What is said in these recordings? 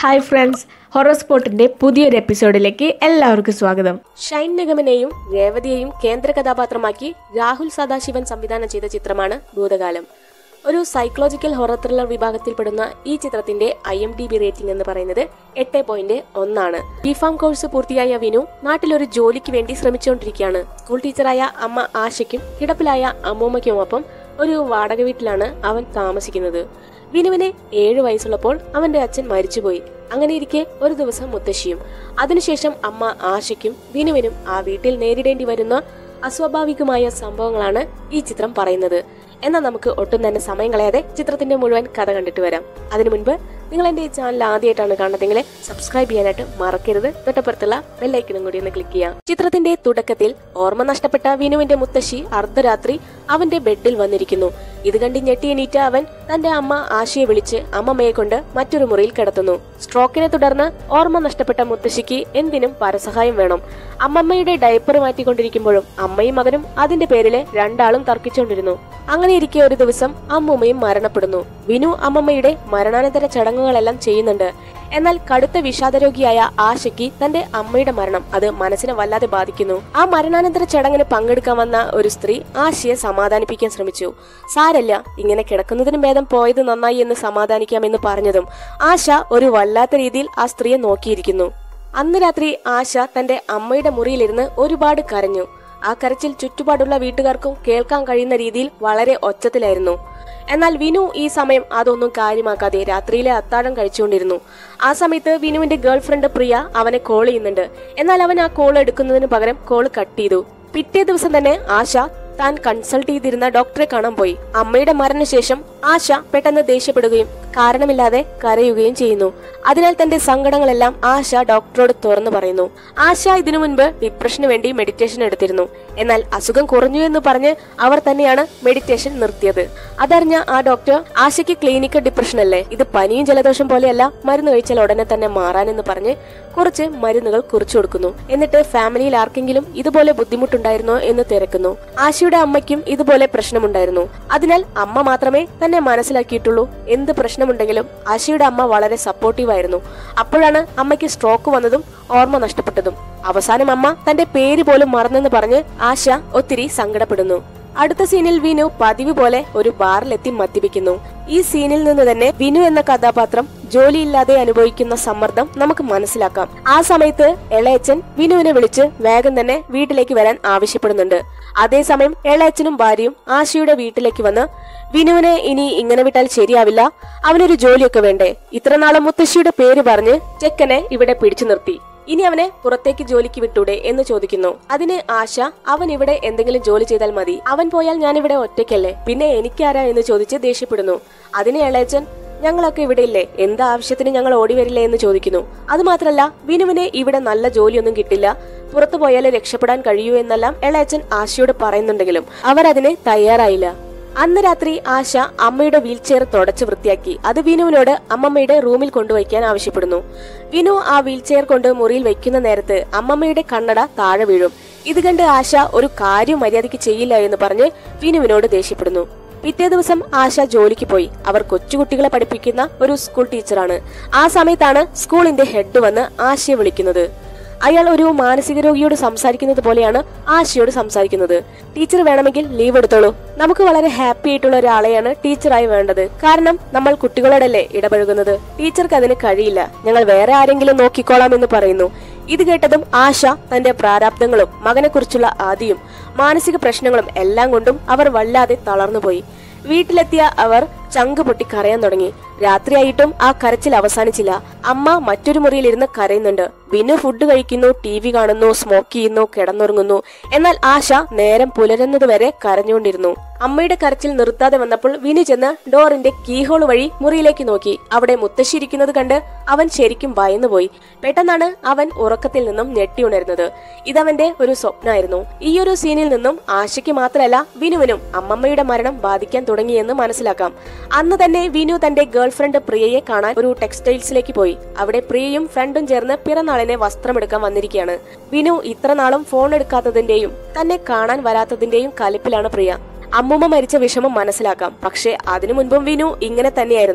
hi friends ഹൊറോസ്പോട്ടിന്റെ പുതിയൊരു എപ്പിസോഡിലേക്ക് എല്ലാവർക്കും സ്വാഗതം ഷൈൻ നിഗമനെയും രേവതിയെയും കേന്ദ്ര കഥാപാത്രമാക്കി രാഹുൽ സദാശിവൻ സംവിധാനം ചെയ്ത ചിത്രമാണ് ഭൂതകാലം ഒരു സൈക്കോളജിക്കൽ ഹൊറർ ത്രില്ലർ വിഭാഗത്തിൽപ്പെടുന്ന ഈ ചിത്രത്തിന്റെ I M D B rating എന്ന് പറയുന്നത് എട്ട് പോയിന്റ് ഒന്നാണ് ബിഫാം കോഴ്സ് പൂർത്തിയായ വിനു നാട്ടിലൊരു ജോലിക്ക് വേണ്ടി ശ്രമിച്ചുകൊണ്ടിരിക്കുകയാണ് സ്കൂൾ ടീച്ചറായ അമ്മ ആശയ്ക്കും കിടപ്പിലായ അമ്മൂമ്മയ്ക്കുമൊപ്പം ഒരു വാടക വീട്ടിലാണ് അവൻ താമസിക്കുന്നത് വിനുവിന് ഏഴു വയസ്സുള്ളപ്പോൾ അവന്റെ അച്ഛൻ മരിച്ചുപോയി അങ്ങനെ ഇരിക്കെ ഒരു ദിവസം മുത്തശ്ശിയും അതിനുശേഷം അമ്മ ആശയ്ക്കും വിനുവിനും ആ വീട്ടിൽ നേരിടേണ്ടി വരുന്ന അസ്വാഭാവികമായ സംഭവങ്ങളാണ് ഈ ചിത്രം പറയുന്നത് എന്നാൽ നമുക്ക് ഒട്ടും തന്നെ സമയം കളയാതെ ചിത്രത്തിന്റെ മുഴുവൻ കഥ കണ്ടിട്ട് വരാം അതിനു മുൻപ് നിങ്ങൾ എന്റെ ഈ ചാനൽ ആദ്യമായിട്ടാണ് കാണുന്നതെങ്കിൽ സബ്സ്ക്രൈബ് ചെയ്യാനായിട്ട് മറക്കരുത് തൊട്ടപ്പുറത്തുള്ള ബെല്ലൈക്കനും കൂടി ഒന്ന് ക്ലിക്ക് ചെയ്യാം ചിത്രത്തിന്റെ തുടക്കത്തിൽ ഓർമ്മ നഷ്ടപ്പെട്ട വിനുവിന്റെ മുത്തശ്ശി അർദ്ധരാത്രി അവന്റെ ബെഡിൽ വന്നിരിക്കുന്നു ഇത് കണ്ട് ഞെട്ടി എണീറ്റ അവൻ തന്റെ അമ്മ ആശയെ വിളിച്ച് അമ്മമ്മയെ കൊണ്ട് മറ്റൊരു മുറിയിൽ കിടത്തുന്നു സ്ട്രോക്കിനെ തുടർന്ന് ഓർമ്മ നഷ്ടപ്പെട്ട മുത്തശ്ശിക്ക് എന്തിനും പരസഹായം വേണം അമ്മമ്മയുടെ ഡയപ്പർ മാറ്റിക്കൊണ്ടിരിക്കുമ്പോഴും അമ്മയും മകനും അതിന്റെ പേരില് രണ്ടാളും തർക്കിച്ചുകൊണ്ടിരുന്നു അങ്ങനെ ഇരിക്കെ ഒരു ദിവസം അമ്മൂമ്മയും മരണപ്പെടുന്നു വിനു അമ്മമ്മയുടെ മരണാനന്തര ചടങ്ങുകളെല്ലാം ചെയ്യുന്നുണ്ട് എന്നാൽ കടുത്ത വിഷാദരോഗിയായ ആശയ്ക്ക് തന്റെ അമ്മയുടെ മരണം അത് മനസ്സിനെ വല്ലാതെ ബാധിക്കുന്നു ആ മരണാനന്തര ചടങ്ങിന് പങ്കെടുക്കാൻ വന്ന ഒരു സ്ത്രീ ആശയെ സമാധാനിപ്പിക്കാൻ ശ്രമിച്ചു സാരല്ല ഇങ്ങനെ കിടക്കുന്നതിനും ഭേദം പോയത് നന്നായി എന്ന് സമാധാനിക്കാമെന്ന് പറഞ്ഞതും ആശ ഒരു വല്ലാത്ത രീതിയിൽ ആ സ്ത്രീയെ നോക്കിയിരിക്കുന്നു അന്ന് രാത്രി ആശ തന്റെ അമ്മയുടെ മുറിയിലിരുന്ന് ഒരുപാട് കരഞ്ഞു ആ കരച്ചിൽ ചുറ്റുപാടുള്ള വീട്ടുകാർക്കും കേൾക്കാൻ കഴിയുന്ന രീതിയിൽ വളരെ ഒച്ചത്തിലായിരുന്നു എന്നാൽ വിനു ഈ സമയം അതൊന്നും കാര്യമാക്കാതെ രാത്രിയിലെ അത്താഴം കഴിച്ചുകൊണ്ടിരുന്നു ആ സമയത്ത് വിനുവിന്റെ ഗേൾ ഫ്രണ്ട് പ്രിയ അവനെ കോൾ ചെയ്യുന്നുണ്ട് എന്നാൽ അവൻ ആ കോൾ എടുക്കുന്നതിന് പകരം കോൾ കട്ട് ചെയ്തു പിറ്റേ ദിവസം തന്നെ ആശ താൻ കൺസൾട്ട് ചെയ്തിരുന്ന ഡോക്ടറെ കാണാൻ പോയി അമ്മയുടെ മരണശേഷം ആശ പെട്ടെന്ന് ദേഷ്യപ്പെടുകയും കാരണമില്ലാതെ കരയുകയും ചെയ്യുന്നു അതിനാൽ തന്റെ സങ്കടങ്ങളെല്ലാം ആശ ഡോക്ടറോട് തുറന്നു പറയുന്നു ആശ ഇതിനു മുൻപ് ഡിപ്രഷന് വേണ്ടി മെഡിറ്റേഷൻ എടുത്തിരുന്നു എന്നാൽ അസുഖം കുറഞ്ഞു എന്ന് പറഞ്ഞ് അവർ തന്നെയാണ് മെഡിറ്റേഷൻ നിർത്തിയത് അതറിഞ്ഞ ആ ഡോക്ടർ ആശയ്ക്ക് ക്ലിനിക്കൽ ഡിപ്രഷൻ അല്ലേ ഇത് പനിയും ജലദോഷം പോലെയല്ല മരുന്ന് കഴിച്ചാൽ ഉടനെ തന്നെ മാറാനെന്ന് പറഞ്ഞ് കുറച്ച് മരുന്നുകൾ കുറിച്ചു കൊടുക്കുന്നു എന്നിട്ട് ഫാമിലിയിൽ ആർക്കെങ്കിലും ഇതുപോലെ ബുദ്ധിമുട്ടുണ്ടായിരുന്നോ എന്ന് തിരക്കുന്നു ആശയുടെ അമ്മയ്ക്കും ഇതുപോലെ പ്രശ്നമുണ്ടായിരുന്നു അതിനാൽ അമ്മ മാത്രമേ തന്നെ മനസ്സിലാക്കിയിട്ടുള്ളൂ എന്ത് പ്രശ്നമുണ്ടെങ്കിലും ആശയുടെ അമ്മ വളരെ സപ്പോർട്ടീവ് ആയിരുന്നു അപ്പോഴാണ് അമ്മയ്ക്ക് സ്ട്രോക്ക് വന്നതും ഓർമ്മ നഷ്ടപ്പെട്ടതും അവസാനം അമ്മ തന്റെ പേര് പോലും മറന്നെന്ന് പറഞ്ഞ് ആശ ഒത്തിരി സങ്കടപ്പെടുന്നു അടുത്ത സീനിൽ വിനു പതിവ് പോലെ ഒരു ബാറിലെത്തി മദ്യപിക്കുന്നു ഈ സീനിൽ നിന്ന് തന്നെ വിനു എന്ന കഥാപാത്രം ജോലിയില്ലാതെ അനുഭവിക്കുന്ന സമ്മർദ്ദം നമുക്ക് മനസ്സിലാക്കാം ആ സമയത്ത് ഇളയച്ചൻ വിനുവിനെ വിളിച്ച് വേഗം തന്നെ വീട്ടിലേക്ക് വരാൻ ആവശ്യപ്പെടുന്നുണ്ട് അതേസമയം ഇളയച്ചനും ഭാര്യയും ആശയുടെ വീട്ടിലേക്ക് വന്ന് വിനുവിനെ ഇനി ഇങ്ങനെ വിട്ടാൽ ശരിയാവില്ല അവനൊരു ജോലിയൊക്കെ വേണ്ടേ ഇത്രനാളും മുത്തശ്ശിയുടെ പേര് പറഞ്ഞ് ചെക്കനെ ഇവിടെ പിടിച്ചു നിർത്തി ഇനി അവനെ പുറത്തേക്ക് ജോലിക്ക് വിട്ടൂടെ എന്ന് ചോദിക്കുന്നു അതിന് ആശ അവൻ ഇവിടെ എന്തെങ്കിലും ജോലി ചെയ്താൽ മതി അവൻ പോയാൽ ഞാൻ ഇവിടെ ഒറ്റയ്ക്കല്ലേ പിന്നെ എനിക്കാരാ എന്ന് ചോദിച്ച് ദേഷ്യപ്പെടുന്നു അതിന് ഇളയച്ചൻ ഞങ്ങളൊക്കെ ഇവിടെ ഇല്ലേ എന്ത് ആവശ്യത്തിന് ഞങ്ങൾ ഓടി വരില്ലേ എന്ന് ചോദിക്കുന്നു അത് മാത്രല്ല വിനുവിന് ഇവിടെ നല്ല ജോലിയൊന്നും കിട്ടില്ല പുറത്തു പോയാലേ രക്ഷപ്പെടാൻ കഴിയൂ എന്നെല്ലാം ഇളയച്ചൻ ആശയോട് പറയുന്നുണ്ടെങ്കിലും അവർ അതിന് തയ്യാറായില്ല അന്ന് രാത്രി ആശ അമ്മയുടെ വീൽ ചെയർ തുടച്ച് വൃത്തിയാക്കി അത് വിനുവിനോട് അമ്മമ്മയുടെ റൂമിൽ കൊണ്ടുവയ്ക്കാൻ ആവശ്യപ്പെടുന്നു വിനു ആ വീൽ ചെയർ കൊണ്ട് മുറിയിൽ വെക്കുന്ന നേരത്ത് അമ്മമ്മയുടെ കണ്ണട താഴെ വീഴും ഇത് കണ്ട് ആശ ഒരു കാര്യം മര്യാദയ്ക്ക് ചെയ്യില്ല എന്ന് പറഞ്ഞ് വിനുവിനോട് ദേഷ്യപ്പെടുന്നു പിറ്റേ ദിവസം ആശ ജോലിക്ക് പോയി അവർ കൊച്ചുകുട്ടികളെ പഠിപ്പിക്കുന്ന ഒരു സ്കൂൾ ടീച്ചറാണ് ആ സമയത്താണ് സ്കൂളിന്റെ ഹെഡ് വന്ന് ആശയെ വിളിക്കുന്നത് അയാൾ ഒരു മാനസിക രോഗിയോട് സംസാരിക്കുന്നത് പോലെയാണ് ആശയോട് സംസാരിക്കുന്നത് ടീച്ചർ വേണമെങ്കിൽ ലീവ് എടുത്തോളൂ നമുക്ക് വളരെ ഹാപ്പി ആയിട്ടുള്ള ഒരാളെയാണ് ടീച്ചറായി വേണ്ടത് കാരണം നമ്മൾ കുട്ടികളോടല്ലേ ഇടപഴകുന്നത് ടീച്ചർക്ക് അതിന് കഴിയില്ല ഞങ്ങൾ വേറെ ആരെങ്കിലും നോക്കിക്കോളാം എന്ന് പറയുന്നു ഇത് കേട്ടതും ആശ തന്റെ പ്രാരാബ്ദങ്ങളും മകനെക്കുറിച്ചുള്ള ആദിയും മാനസിക പ്രശ്നങ്ങളും എല്ലാം കൊണ്ടും അവർ വല്ലാതെ തളർന്നുപോയി വീട്ടിലെത്തിയ അവർ ചങ്ക് പൊട്ടി കരയാൻ തുടങ്ങി രാത്രിയായിട്ടും ആ കരച്ചിൽ അവസാനിച്ചില്ല അമ്മ മറ്റൊരു മുറിയിൽ ഇരുന്ന് കരയുന്നുണ്ട് ബിനു ഫുഡ് കഴിക്കുന്നു ടി വി കാണുന്നു സ്മോക്ക് ചെയ്യുന്നു കിടന്നുറങ്ങുന്നു എന്നാൽ ആശ നേരം പുലരുന്നത് വരെ കരഞ്ഞുകൊണ്ടിരുന്നു അമ്മയുടെ കരച്ചിൽ നിർത്താതെ വന്നപ്പോൾ വിനു ചെന്ന് ഡോറിന്റെ കീഹോൾ വഴി മുറിയിലേക്ക് നോക്കി അവിടെ മുത്തശ്ശി ഇരിക്കുന്നത് കണ്ട് അവൻ ശരിക്കും ഭയന്നുപോയി പെട്ടെന്നാണ് അവൻ ഉറക്കത്തിൽ നിന്നും ഞെട്ടിയുണരുന്നത് ഇതവന്റെ ഒരു സ്വപ്നമായിരുന്നു ഈ ഒരു സീനിൽ നിന്നും ആശയ്ക്ക് മാത്രമല്ല വിനുവിനും അമ്മമ്മയുടെ മരണം ബാധിക്കാൻ തുടങ്ങിയെന്ന് മനസ്സിലാക്കാം അന്ന് തന്നെ വിനു തന്റെ ഗേൾ ഫ്രണ്ട് പ്രിയയെ കാണാൻ ഒരു ടെക്സ്റ്റൈൽസിലേക്ക് പോയി അവിടെ പ്രിയയും ഫ്രണ്ടും ചേർന്ന് പിറന്നാളിനെ വസ്ത്രമെടുക്കാൻ വന്നിരിക്കുകയാണ് വിനു ഇത്ര നാളും ഫോൺ എടുക്കാത്തതിന്റെയും തന്നെ കാണാൻ വരാത്തതിന്റെയും കലിപ്പിലാണ് പ്രിയ അമ്മൂമ്മ മരിച്ച വിഷമം മനസ്സിലാക്കാം പക്ഷേ അതിനു മുൻപും വിനു ഇങ്ങനെ തന്നെയായിരുന്നു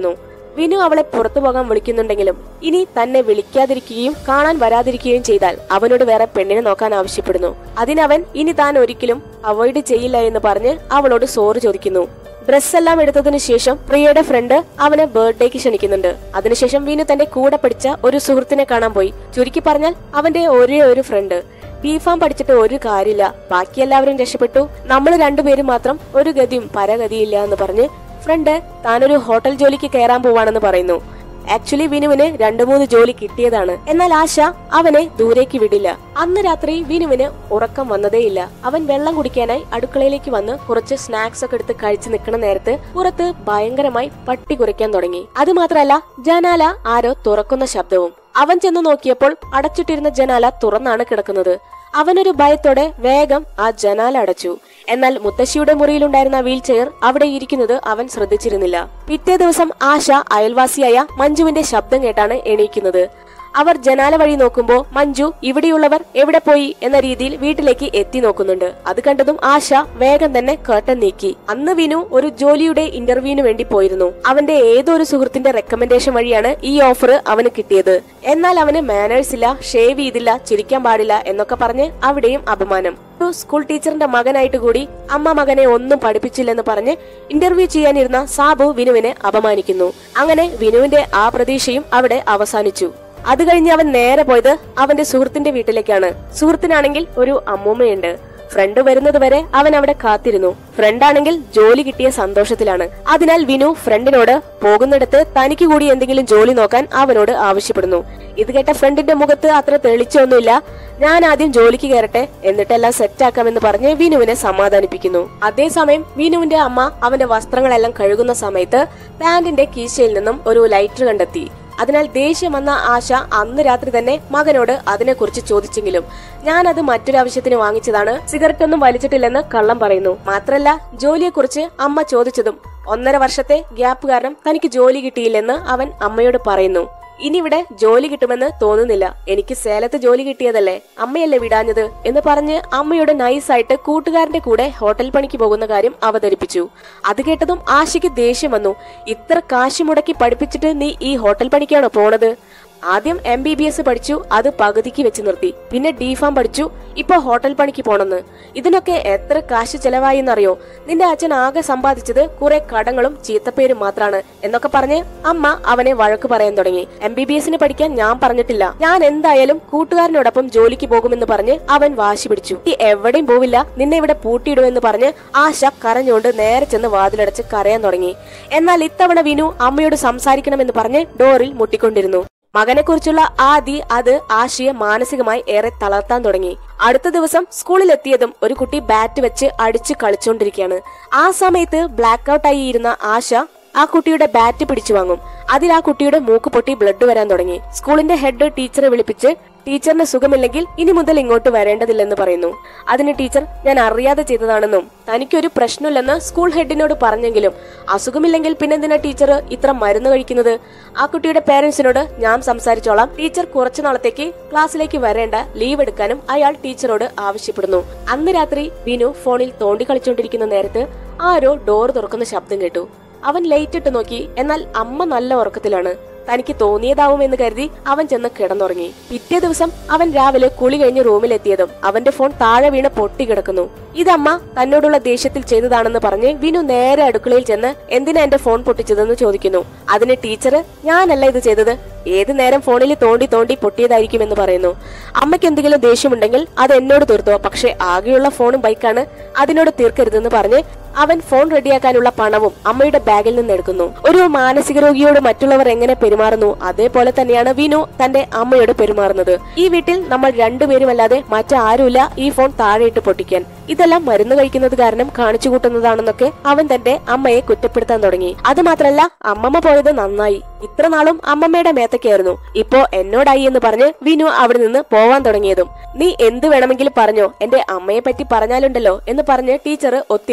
വിനു അവളെ പുറത്തു പോകാൻ വിളിക്കുന്നുണ്ടെങ്കിലും ഇനി തന്നെ വിളിക്കാതിരിക്കുകയും കാണാൻ വരാതിരിക്കുകയും ചെയ്താൽ അവനോട് വേറെ പെണ്ണിനെ നോക്കാൻ ആവശ്യപ്പെടുന്നു അതിനവൻ ഇനി താൻ ഒരിക്കലും അവോയ്ഡ് ചെയ്യില്ല എന്ന് പറഞ്ഞ് അവളോട് സോറി ചോദിക്കുന്നു ഡ്രസ് എല്ലാം എടുത്തതിനു ശേഷം പ്രിയയുടെ ഫ്രണ്ട് അവനെ ബർത്ത്ഡേക്ക് ക്ഷണിക്കുന്നുണ്ട് അതിനുശേഷം വിനു തന്റെ കൂടെ പഠിച്ച ഒരു സുഹൃത്തിനെ കാണാൻ പോയി ചുരുക്കി പറഞ്ഞാൽ അവന്റെ ഒരേ ഒരു ഫ്രണ്ട് ബിഫാം പഠിച്ചിട്ട് ഒരു കാര്യമില്ല ബാക്കി എല്ലാവരും രക്ഷപ്പെട്ടു നമ്മൾ രണ്ടുപേരും മാത്രം ഒരു ഗതിയും പരഗതിയില്ല എന്ന് പറഞ്ഞ് ഫ്രണ്ട് താനൊരു ഹോട്ടൽ ജോലിക്ക് കയറാൻ പോവാണെന്ന് പറയുന്നു ആക്ച്വലി വിനുവിന് രണ്ടു മൂന്ന് ജോലി കിട്ടിയതാണ് എന്നാൽ ആശ അവനെ ദൂരേക്ക് വിടില്ല അന്ന് രാത്രി വിനുവിന് ഉറക്കം വന്നതേയില്ല അവൻ വെള്ളം കുടിക്കാനായി അടുക്കളയിലേക്ക് വന്ന് കുറച്ച് സ്നാക്സ് ഒക്കെ എടുത്ത് കഴിച്ചു നിൽക്കുന്ന നേരത്ത് പുറത്ത് ഭയങ്കരമായി പട്ടി കുരയ്ക്കാൻ തുടങ്ങി അത് മാത്രമല്ല ജനാല ആരോ തുറക്കുന്ന ശബ്ദവും അവൻ ചെന്ന് നോക്കിയപ്പോൾ അടച്ചിട്ടിരുന്ന ജനാല തുറന്നാണ് കിടക്കുന്നത് അവനൊരു ഭയത്തോടെ വേഗം ആ ജനാല അടച്ചു എന്നാൽ മുത്തശ്ശിയുടെ മുറിയിലുണ്ടായിരുന്ന വീൽ ചെയർ അവിടെ ഇരിക്കുന്നത് അവൻ ശ്രദ്ധിച്ചിരുന്നില്ല പിറ്റേ ദിവസം ആശ അയൽവാസിയായ മഞ്ജുവിന്റെ ശബ്ദം കേട്ടാണ് എണീക്കുന്നത് അവർ ജനാല വഴി നോക്കുമ്പോ മഞ്ജു ഇവിടെയുള്ളവർ എവിടെ പോയി എന്ന രീതിയിൽ വീട്ടിലേക്ക് എത്തി നോക്കുന്നുണ്ട് അത് കണ്ടതും ആശ വേഗം തന്നെ കേട്ടൻ നീക്കി അന്ന് വിനു ഒരു ജോലിയുടെ ഇന്റർവ്യൂവിന് വേണ്ടി പോയിരുന്നു അവന്റെ ഏതോ ഒരു സുഹൃത്തിന്റെ റെക്കമെൻഡേഷൻ വഴിയാണ് ഈ ഓഫർ അവന് കിട്ടിയത് എന്നാൽ അവന് മാനേഴ്സ് ഇല്ല ഷേവ് ചെയ്തില്ല ചിരിക്കാൻ പാടില്ല എന്നൊക്കെ പറഞ്ഞ് അവിടെയും അപമാനം ഒരു സ്കൂൾ ടീച്ചറിന്റെ മകനായിട്ട് കൂടി അമ്മ മകനെ ഒന്നും പഠിപ്പിച്ചില്ലെന്ന് പറഞ്ഞ് ഇന്റർവ്യൂ ചെയ്യാനിരുന്ന സാബു വിനുവിനെ അപമാനിക്കുന്നു അങ്ങനെ വിനുവിന്റെ ആ പ്രതീക്ഷയും അവിടെ അവസാനിച്ചു അത് കഴിഞ്ഞ് അവൻ നേരെ പോയത് അവന്റെ സുഹൃത്തിന്റെ വീട്ടിലേക്കാണ് സുഹൃത്തിനാണെങ്കിൽ ഒരു അമ്മൂമ്മയുണ്ട് ഫ്രണ്ട് വരുന്നത് വരെ അവൻ അവിടെ കാത്തിരുന്നു ഫ്രണ്ടാണെങ്കിൽ ജോലി കിട്ടിയ സന്തോഷത്തിലാണ് അതിനാൽ വിനു ഫ്രണ്ടിനോട് പോകുന്നിടത്ത് തനിക്ക് കൂടി എന്തെങ്കിലും ജോലി നോക്കാൻ അവനോട് ആവശ്യപ്പെടുന്നു ഇത് കേട്ട ഫ്രണ്ടിന്റെ മുഖത്ത് അത്ര തെളിച്ചൊന്നുമില്ല ഞാൻ ആദ്യം ജോലിക്ക് കയറട്ടെ എന്നിട്ടെല്ലാം സെറ്റ് ആക്കാമെന്ന് പറഞ്ഞ് വിനുവിനെ സമാധാനിപ്പിക്കുന്നു അതേസമയം വിനുവിന്റെ അമ്മ അവന്റെ വസ്ത്രങ്ങളെല്ലാം കഴുകുന്ന സമയത്ത് പാന്റിന്റെ കീശയിൽ നിന്നും ഒരു ലൈറ്റർ കണ്ടെത്തി അതിനാൽ ദേഷ്യം വന്ന ആശ അന്ന് രാത്രി തന്നെ മകനോട് അതിനെക്കുറിച്ച് ചോദിച്ചെങ്കിലും ഞാൻ അത് മറ്റൊരാവശ്യത്തിന് വാങ്ങിച്ചതാണ് സിഗരറ്റ് ഒന്നും വലിച്ചിട്ടില്ലെന്ന് കള്ളം പറയുന്നു മാത്രല്ല ജോലിയെക്കുറിച്ച് അമ്മ ചോദിച്ചതും ഒന്നര വർഷത്തെ ഗ്യാപ്പ് കാരണം തനിക്ക് ജോലി കിട്ടിയില്ലെന്ന് അവൻ അമ്മയോട് പറയുന്നു ഇനി ഇവിടെ ജോലി കിട്ടുമെന്ന് തോന്നുന്നില്ല എനിക്ക് സേലത്ത് ജോലി കിട്ടിയതല്ലേ അമ്മയല്ലേ വിടാഞ്ഞത് എന്ന് പറഞ്ഞ് അമ്മയോട് നൈസായിട്ട് കൂട്ടുകാരന്റെ കൂടെ ഹോട്ടൽ പണിക്ക് പോകുന്ന കാര്യം അവതരിപ്പിച്ചു അത് കേട്ടതും ആശയ്ക്ക് ദേഷ്യം വന്നു ഇത്ര കാശ് മുടക്കി പഠിപ്പിച്ചിട്ട് നീ ഈ ഹോട്ടൽ പണിക്കാണോ പോണത് ആദ്യം എം ബി ബി എസ് പഠിച്ചു അത് പകുതിക്ക് വെച്ച് നിർത്തി പിന്നെ ഡി ഫാം പഠിച്ചു ഇപ്പൊ ഹോട്ടൽ പണിക്ക് പോണെന്ന് ഇതിനൊക്കെ എത്ര കാശ് ചെലവായി എന്നറിയോ നിന്റെ അച്ഛൻ ആകെ സമ്പാദിച്ചത് കുറെ കടങ്ങളും ചീത്തപ്പേരും മാത്രാണ് എന്നൊക്കെ പറഞ്ഞ് അമ്മ അവനെ വഴക്ക് പറയാൻ തുടങ്ങി എം ബി ബി എസിന് പഠിക്കാൻ ഞാൻ പറഞ്ഞിട്ടില്ല ഞാൻ എന്തായാലും കൂട്ടുകാരനോടൊപ്പം ജോലിക്ക് പോകുമെന്ന് പറഞ്ഞ് അവൻ വാശി പിടിച്ചു "നീ എവിടെയും പോവില്ല നിന്നെ ഇവിടെ പൂട്ടിയിടുമെന്ന് പറഞ്ഞ് ആശ കരഞ്ഞുകൊണ്ട് നേരെ ചെന്ന് വാതിലടച്ച് കരയാൻ തുടങ്ങി എന്നാൽ ഇത്തവണ വിനു അമ്മയോട് സംസാരിക്കണമെന്ന് പറഞ്ഞ് ഡോറിൽ മുട്ടിക്കൊണ്ടിരുന്നു മകനെക്കുറിച്ചുള്ള ആദി അത് ആശയെ മാനസികമായി ഏറെ തളർത്താൻ തുടങ്ങി അടുത്ത ദിവസം സ്കൂളിൽ എത്തിയതും ഒരു കുട്ടി ബാറ്റ് വെച്ച് അടിച്ച് കളിച്ചുകൊണ്ടിരിക്കുകയാണ് ആ സമയത്ത് ബ്ലാക്ക് ഔട്ട് ആയി ഇരുന്ന ആശ ആ കുട്ടിയുടെ ബാറ്റ് പിടിച്ചു വാങ്ങും അതിൽ ആ കുട്ടിയുടെ മൂക്ക് പൊട്ടി ബ്ലഡ് വരാൻ തുടങ്ങി സ്കൂളിന്റെ ഹെഡ് ടീച്ചറെ വിളിപ്പിച്ച് ടീച്ചറിന് സുഖമില്ലെങ്കിൽ ഇനി മുതൽ ഇങ്ങോട്ട് വരേണ്ടതില്ലെന്ന് പറയുന്നു അതിന് ടീച്ചർ ഞാൻ അറിയാതെ ചെയ്തതാണെന്നും തനിക്കൊരു പ്രശ്നമില്ലെന്ന് സ്കൂൾ ഹെഡിനോട് പറഞ്ഞെങ്കിലും അസുഖമില്ലെങ്കിൽ പിന്നെന്തിനാ ടീച്ചർ ഇത്ര മരുന്ന് കഴിക്കുന്നത് ആ കുട്ടിയുടെ പേരൻസിനോട് ഞാൻ സംസാരിച്ചോളാം ടീച്ചർ കുറച്ചു നാളത്തേക്ക് ക്ലാസ്സിലേക്ക് വരേണ്ട ലീവ് എടുക്കാനും അയാൾ ടീച്ചറോട് ആവശ്യപ്പെടുന്നു അന്ന് രാത്രി വിനു ഫോണിൽ തോണ്ടി കളിച്ചുകൊണ്ടിരിക്കുന്ന നേരത്ത് ആരോ ഡോർ തുറക്കുന്ന ശബ്ദം കേട്ടു അവൻ ലൈറ്റ് ഇട്ട് നോക്കി എന്നാൽ അമ്മ നല്ല ഉറക്കത്തിലാണ് തനിക്ക് തോന്നിയതാവുമെന്ന് കരുതി അവൻ ചെന്ന് കിടന്നുറങ്ങി പിറ്റേ ദിവസം അവൻ രാവിലെ കുളി കഴിഞ്ഞ് റൂമിലെത്തിയതും അവന്റെ ഫോൺ താഴെ വീണ് പൊട്ടിക്കിടക്കുന്നു ഇതമ്മ തന്നോടുള്ള ദേഷ്യത്തിൽ ചെയ്തതാണെന്ന് പറഞ്ഞ് വിനു നേരെ അടുക്കളയിൽ ചെന്ന് എന്തിനാ എന്റെ ഫോൺ പൊട്ടിച്ചതെന്ന് ചോദിക്കുന്നു അതിന് ടീച്ചർ ഞാനല്ല ഇത് ചെയ്തത് ഏത് നേരം ഫോണിൽ തോണ്ടി തോണ്ടി പൊട്ടിയതായിരിക്കുമെന്ന് പറയുന്നു അമ്മയ്ക്ക് എന്തെങ്കിലും ദേഷ്യമുണ്ടെങ്കിൽ അത് എന്നോട് തീർത്തോ പക്ഷെ ആകെയുള്ള ഫോണും ബൈക്കാണ് അതിനോട് തീർക്കരുതെന്ന് പറഞ്ഞ് അവൻ ഫോൺ റെഡിയാക്കാനുള്ള പണവും അമ്മയുടെ ബാഗിൽ നിന്ന് എടുക്കുന്നു ഒരു മാനസിക രോഗിയോട് മറ്റുള്ളവർ എങ്ങനെ പെരുമാറുന്നു അതേപോലെ തന്നെയാണ് വിനു തന്റെ അമ്മയോട് പെരുമാറുന്നത് ഈ വീട്ടിൽ നമ്മൾ രണ്ടുപേരുമല്ലാതെ മറ്റാരുമില്ല ഈ ഫോൺ താഴെയിട്ട് പൊട്ടിക്കാൻ ഇതെല്ലാം മരുന്ന് കഴിക്കുന്നത് കാരണം കാണിച്ചു കൂട്ടുന്നതാണെന്നൊക്കെ അവൻ തന്റെ അമ്മയെ കുറ്റപ്പെടുത്താൻ തുടങ്ങി അത് മാത്രല്ല അമ്മമ്മ പോയത് നന്നായി ഇത്ര നാളും അമ്മമ്മയുടെ മേത്തക്കായിരുന്നു ഇപ്പോ എന്നോടായി എന്ന് പറഞ്ഞ് വിനു അവിടെ നിന്ന് പോവാൻ തുടങ്ങിയതും നീ എന്ത് വേണമെങ്കിലും പറഞ്ഞോ എന്റെ അമ്മയെ പറ്റി പറഞ്ഞാലുണ്ടല്ലോ എന്ന് പറഞ്ഞ് ടീച്ചർ ഒത്തിരി സങ്കടപ്പെട്ടു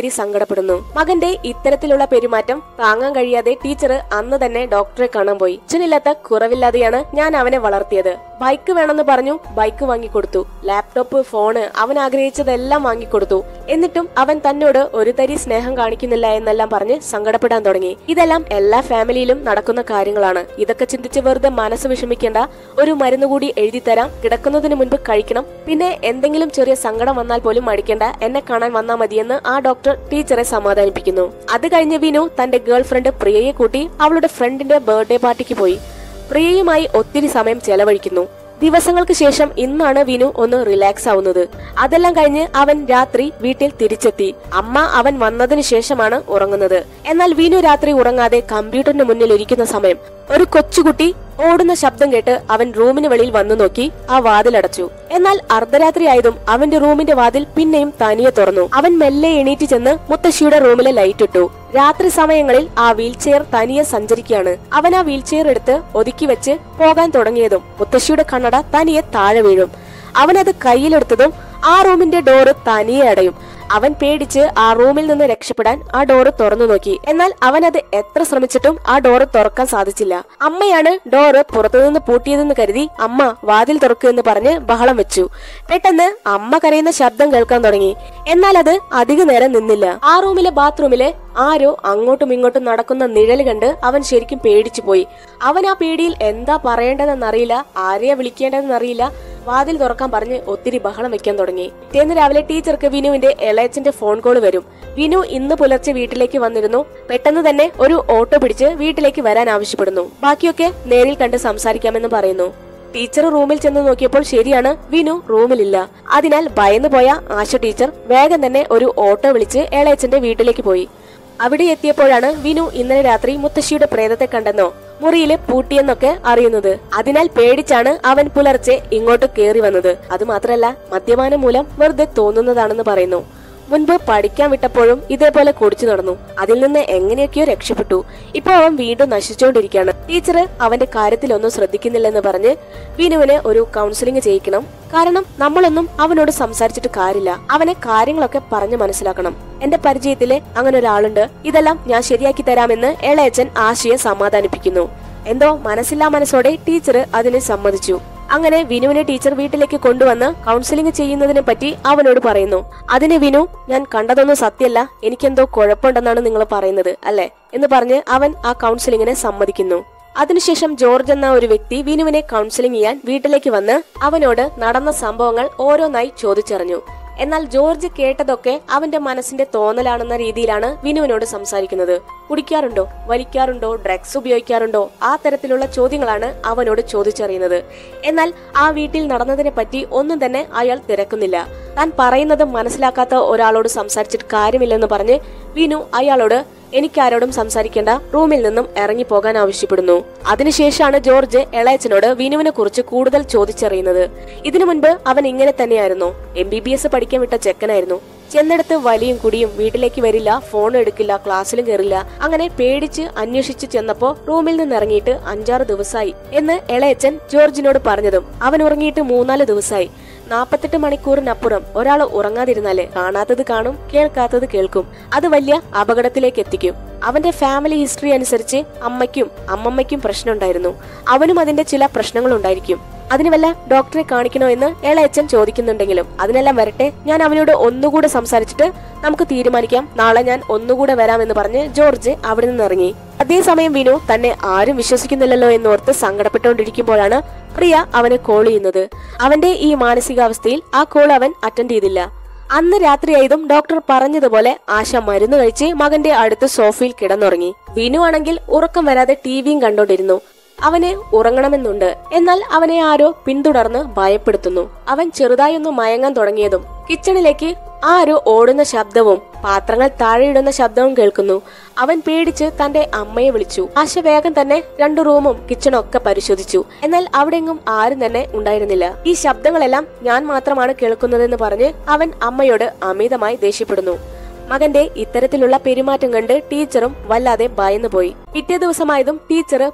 സങ്കടപ്പെടുന്നു മകന്റെ ഇത്തരത്തിലുള്ള പെരുമാറ്റം താങ്ങാൻ കഴിയാതെ ടീച്ചർ അന്ന് തന്നെ ഡോക്ടറെ കാണാൻ പോയി അച്ഛനില്ലാത്ത കുറവില്ലാതെയാണ് ഞാൻ അവനെ വളർത്തിയത് ബൈക്ക് വേണമെന്ന് പറഞ്ഞു ബൈക്ക് വാങ്ങിക്കൊടുത്തു ലാപ്ടോപ്പ് ഫോണ് അവൻ ആഗ്രഹിച്ചതെല്ലാം വാങ്ങിക്കൊടുത്തു എന്നിട്ടും അവൻ തന്നോട് ഒരു തരി സ്നേഹം കാണിക്കുന്നില്ല എന്നെല്ലാം പറഞ്ഞ് സങ്കടപ്പെടാൻ തുടങ്ങി ഇതെല്ലാം എല്ലാ ഫാമിലിയിലും നടക്കുന്ന കാര്യങ്ങളാണ് ഇതൊക്കെ ചിന്തിച്ച് വെറുതെ മനസ്സ് വിഷമിക്കേണ്ട ഒരു മരുന്ന് കൂടി എഴുതി തരാം കിടക്കുന്നതിന് മുൻപ് കഴിക്കണം പിന്നെ എന്തെങ്കിലും ചെറിയ സങ്കടം വന്നാൽ പോലും മടിക്കേണ്ട എന്നെ കാണാൻ വന്നാ മതിയെന്ന് ആ ഡോക്ടർ ടീച്ചറെ സമാധാനിപ്പിക്കുന്നു അത് കഴിഞ്ഞ് വിനു തന്റെ ഗേൾ ഫ്രണ്ട് പ്രിയയെ കൂട്ടി അവളുടെ ഫ്രണ്ടിന്റെ ബർത്ത്ഡേ പാർട്ടിക്ക് പോയി പ്രിയയുമായി ഒത്തിരി സമയം ചെലവഴിക്കുന്നു ദിവസങ്ങൾക്ക് ശേഷം ഇന്നാണ് വിനു ഒന്ന് റിലാക്സ് ആവുന്നത് അതെല്ലാം കഴിഞ്ഞ് അവൻ രാത്രി വീട്ടിൽ തിരിച്ചെത്തി അമ്മ അവൻ വന്നതിന് ശേഷമാണ് ഉറങ്ങുന്നത് എന്നാൽ വിനു രാത്രി ഉറങ്ങാതെ കമ്പ്യൂട്ടറിന് മുന്നിൽ ഇരിക്കുന്ന സമയം ഒരു കൊച്ചുകുട്ടി ഓടുന്ന ശബ്ദം കേട്ട് അവൻ റൂമിന് വെളിയിൽ വന്നു നോക്കി ആ വാതിലടച്ചു എന്നാൽ അർദ്ധരാത്രി ആയതും അവന്റെ റൂമിന്റെ വാതിൽ പിന്നെയും തനിയെ തുറന്നു അവൻ മെല്ലെ എണീറ്റ് ചെന്ന് മുത്തശ്ശിയുടെ റൂമിലെ ലൈറ്റ് ഇട്ടു രാത്രി സമയങ്ങളിൽ ആ വീൽചെയർ തനിയെ സഞ്ചരിക്കുകയാണ് അവൻ ആ വീൽചെയർ എടുത്ത് ഒതുക്കി വെച്ച് പോകാൻ തുടങ്ങിയതും മുത്തശ്ശിയുടെ കണ്ണട തനിയെ താഴെ വീഴും അവനത് കയ്യിലെടുത്തതും ആ റൂമിന്റെ ഡോറ് തനിയെ അടയും അവൻ പേടിച്ച് ആ റൂമിൽ നിന്ന് രക്ഷപ്പെടാൻ ആ ഡോറ് തുറന്നു നോക്കി എന്നാൽ അവൻ അത് എത്ര ശ്രമിച്ചിട്ടും ആ ഡോറ് തുറക്കാൻ സാധിച്ചില്ല അമ്മയാണ് ഡോറ് പുറത്തുനിന്ന് പൂട്ടിയതെന്ന് കരുതി അമ്മ വാതിൽ തുറക്കൂ എന്ന് പറഞ്ഞ് ബഹളം വെച്ചു പെട്ടെന്ന് അമ്മ കരയുന്ന ശബ്ദം കേൾക്കാൻ തുടങ്ങി എന്നാൽ അത് അധിക നേരം നിന്നില്ല ആ റൂമിലെ ബാത്റൂമിലെ ആരോ അങ്ങോട്ടും ഇങ്ങോട്ടും നടക്കുന്ന നിഴല് കണ്ട് അവൻ ശരിക്കും പേടിച്ചു പോയി അവൻ ആ പേടിയിൽ എന്താ പറയേണ്ടതെന്നറിയില്ല ആരെയാ വിളിക്കേണ്ടതെന്നറിയില്ല വാതിൽ തുറക്കാൻ പറഞ്ഞ് ഒത്തിരി ബഹളം വെക്കാൻ തുടങ്ങി പിറ്റേന്ന് രാവിലെ ടീച്ചർക്ക് വിനുവിന്റെ എളയച്ചന്റെ ഫോൺ കോൾ വരും വിനു ഇന്ന് പുലർച്ചെ വീട്ടിലേക്ക് വന്നിരുന്നു പെട്ടെന്ന് തന്നെ ഒരു ഓട്ടോ പിടിച്ച് വീട്ടിലേക്ക് വരാൻ ആവശ്യപ്പെടുന്നു ബാക്കിയൊക്കെ നേരിൽ കണ്ട് സംസാരിക്കാമെന്ന് പറയുന്നു ടീച്ചർ റൂമിൽ ചെന്ന് നോക്കിയപ്പോൾ ശരിയാണ് വിനു റൂമിലില്ല അതിനാൽ ഭയന്നു പോയ ആശ ടീച്ചർ വേഗം തന്നെ ഒരു ഓട്ടോ വിളിച്ച് എളയച്ചന്റെ വീട്ടിലേക്ക് പോയി അവിടെ എത്തിയപ്പോഴാണ് വിനു ഇന്നലെ രാത്രി മുത്തശ്ശിയുടെ പ്രേതത്തെ കണ്ടെന്നോ മുറിയില് പൂട്ടിയെന്നൊക്കെ അറിയുന്നത് അതിനാൽ പേടിച്ചാണ് അവൻ പുലർച്ചെ ഇങ്ങോട്ട് കേറി വന്നത് അത് മാത്രല്ല മദ്യപാനം മൂലം വെറുതെ തോന്നുന്നതാണെന്ന് പറയുന്നു മുൻപ് പഠിക്കാൻ വിട്ടപ്പോഴും ഇതേപോലെ കുടിച്ചു നടന്നു അതിൽ നിന്ന് എങ്ങനെയൊക്കെയോ രക്ഷപ്പെട്ടു ഇപ്പൊ അവൻ വീണ്ടും നശിച്ചുകൊണ്ടിരിക്കുകയാണ് ടീച്ചർ അവന്റെ കാര്യത്തിലൊന്നും ശ്രദ്ധിക്കുന്നില്ലെന്ന് പറഞ്ഞ് വിനുവിന് ഒരു കൗൺസിലിംഗ് ചെയ്യിക്കണം കാരണം നമ്മളൊന്നും അവനോട് സംസാരിച്ചിട്ട് കാര്യമില്ല അവനെ കാര്യങ്ങളൊക്കെ പറഞ്ഞു മനസ്സിലാക്കണം എന്റെ പരിചയത്തില് അങ്ങനെ ഒരാളുണ്ട് ഇതെല്ലാം ഞാൻ ശരിയാക്കി തരാമെന്ന് ഇളയച്ചൻ ആശയെ സമാധാനിപ്പിക്കുന്നു എന്തോ മനസ്സില്ലാ മനസ്സോടെ ടീച്ചർ അതിന് സമ്മതിച്ചു അങ്ങനെ വിനുവിനെ ടീച്ചർ വീട്ടിലേക്ക് കൊണ്ടുവന്ന് കൗൺസിലിംഗ് ചെയ്യുന്നതിനെ പറ്റി അവനോട് പറയുന്നു അതിന് വിനു ഞാൻ കണ്ടതൊന്നും സത്യല്ല എനിക്കെന്തോ കുഴപ്പമുണ്ടെന്നാണ് നിങ്ങൾ പറയുന്നത് അല്ലെ എന്ന് പറഞ്ഞ് അവൻ ആ കൗൺസിലിങ്ങിനെ സമ്മതിക്കുന്നു അതിനുശേഷം ജോർജ് എന്ന ഒരു വ്യക്തി വിനുവിനെ കൗൺസിലിംഗ് ചെയ്യാൻ വീട്ടിലേക്ക് വന്ന് അവനോട് നടന്ന സംഭവങ്ങൾ ഓരോന്നായി ചോദിച്ചറിഞ്ഞു എന്നാൽ ജോർജ് കേട്ടതൊക്കെ അവന്റെ മനസ്സിന്റെ തോന്നലാണെന്ന രീതിയിലാണ് വിനുവിനോട് സംസാരിക്കുന്നത് കുടിക്കാറുണ്ടോ വലിക്കാറുണ്ടോ ഡ്രഗ്സ് ഉപയോഗിക്കാറുണ്ടോ ആ തരത്തിലുള്ള ചോദ്യങ്ങളാണ് അവനോട് ചോദിച്ചറിയുന്നത് എന്നാൽ ആ വീട്ടിൽ നടന്നതിനെ പറ്റി ഒന്നും തന്നെ അയാൾ തിരക്കുന്നില്ല താൻ പറയുന്നത് മനസ്സിലാക്കാത്ത ഒരാളോട് സംസാരിച്ചിട്ട് കാര്യമില്ലെന്ന് പറഞ്ഞ് വിനു അയാളോട് എനിക്കാരോടും സംസാരിക്കേണ്ട റൂമിൽ നിന്നും ഇറങ്ങിപ്പോകാൻ ആവശ്യപ്പെടുന്നു അതിനുശേഷമാണ് ജോർജ് എളയച്ചനോട് വിനുവിനെ കുറിച്ച് കൂടുതൽ ചോദിച്ചറിയുന്നത് ഇതിനു മുൻപ് അവൻ ഇങ്ങനെ തന്നെയായിരുന്നു എം ബി ബി എസ് പഠിക്കാൻ വിട്ട ചെക്കനായിരുന്നു ചെന്നിടത്ത് വലിയും കുടിയും വീട്ടിലേക്ക് വരില്ല ഫോൺ എടുക്കില്ല ക്ലാസ്സിലും കയറില്ല അങ്ങനെ പേടിച്ച് അന്വേഷിച്ച് ചെന്നപ്പോ റൂമിൽ നിന്ന് ഇറങ്ങിയിട്ട് അഞ്ചാറ് ദിവസമായി എന്ന് ഇളയച്ചൻ ജോർജിനോട് പറഞ്ഞതും അവൻ ഉറങ്ങിയിട്ട് മൂന്നാല് ദിവസമായി നാപ്പത്തെട്ട് മണിക്കൂറിനപ്പുറം ഒരാൾ ഉറങ്ങാതിരുന്നാല് കാണാത്തത് കാണും കേൾക്കാത്തത് കേൾക്കും അത് വലിയ അപകടത്തിലേക്ക് എത്തിക്കും അവന്റെ ഫാമിലി ഹിസ്റ്ററി അനുസരിച്ച് അമ്മയ്ക്കും അമ്മമ്മയ്ക്കും പ്രശ്നമുണ്ടായിരുന്നു അവനും അതിന്റെ ചില പ്രശ്നങ്ങളുണ്ടായിരിക്കും അതിന് വല്ല ഡോക്ടറെ കാണിക്കണോ എന്ന് ഇളയച്ചൻ ചോദിക്കുന്നുണ്ടെങ്കിലും അതിനെല്ലാം വരട്ടെ ഞാൻ അവനോട് ഒന്നുകൂടെ സംസാരിച്ചിട്ട് നമുക്ക് തീരുമാനിക്കാം നാളെ ഞാൻ ഒന്നുകൂടെ വരാമെന്ന് പറഞ്ഞ് ജോർജ് അവിടെ നിന്ന് ഇറങ്ങി അതേസമയം വിനു തന്നെ ആരും വിശ്വസിക്കുന്നില്ലല്ലോ എന്നോർത്ത് സങ്കടപ്പെട്ടുകൊണ്ടിരിക്കുമ്പോഴാണ് പ്രിയ അവനെ കോൾ ചെയ്യുന്നത് അവന്റെ ഈ മാനസികാവസ്ഥയിൽ ആ കോൾ അവൻ അറ്റൻഡ് ചെയ്തില്ല അന്ന് രാത്രിയായതും ഡോക്ടർ പറഞ്ഞതുപോലെ ആശ മരുന്ന് കഴിച്ച് മകന്റെ അടുത്ത് സോഫയിൽ കിടന്നുറങ്ങി വിനു ആണെങ്കിൽ ഉറക്കം വരാതെ ടിവിയും കണ്ടോണ്ടിരുന്നു അവന് ഉറങ്ങണമെന്നുണ്ട് എന്നാൽ അവനെ ആരോ പിന്തുടർന്ന് ഭയപ്പെടുത്തുന്നു അവൻ ചെറുതായൊന്ന് മയങ്ങാൻ തുടങ്ങിയതും കിച്ചണിലേക്ക് ആരോ ഓടുന്ന ശബ്ദവും പാത്രങ്ങൾ താഴെയിടുന്ന ശബ്ദവും കേൾക്കുന്നു അവൻ പേടിച്ച് തന്റെ അമ്മയെ വിളിച്ചു ആശ വേഗം തന്നെ രണ്ടു റൂമും കിച്ചണും ഒക്കെ പരിശോധിച്ചു എന്നാൽ അവിടെയെങ്ങും ആരും തന്നെ ഉണ്ടായിരുന്നില്ല ഈ ശബ്ദങ്ങളെല്ലാം ഞാൻ മാത്രമാണ് കേൾക്കുന്നതെന്ന് പറഞ്ഞ് അവൻ അമ്മയോട് അമിതമായി ദേഷ്യപ്പെടുന്നു മകന്റെ ഇത്തരത്തിലുള്ള പെരുമാറ്റം കണ്ട് ടീച്ചറും വല്ലാതെ ഭയന്നുപോയി പിറ്റേ ദിവസമായതും ടീച്ചർ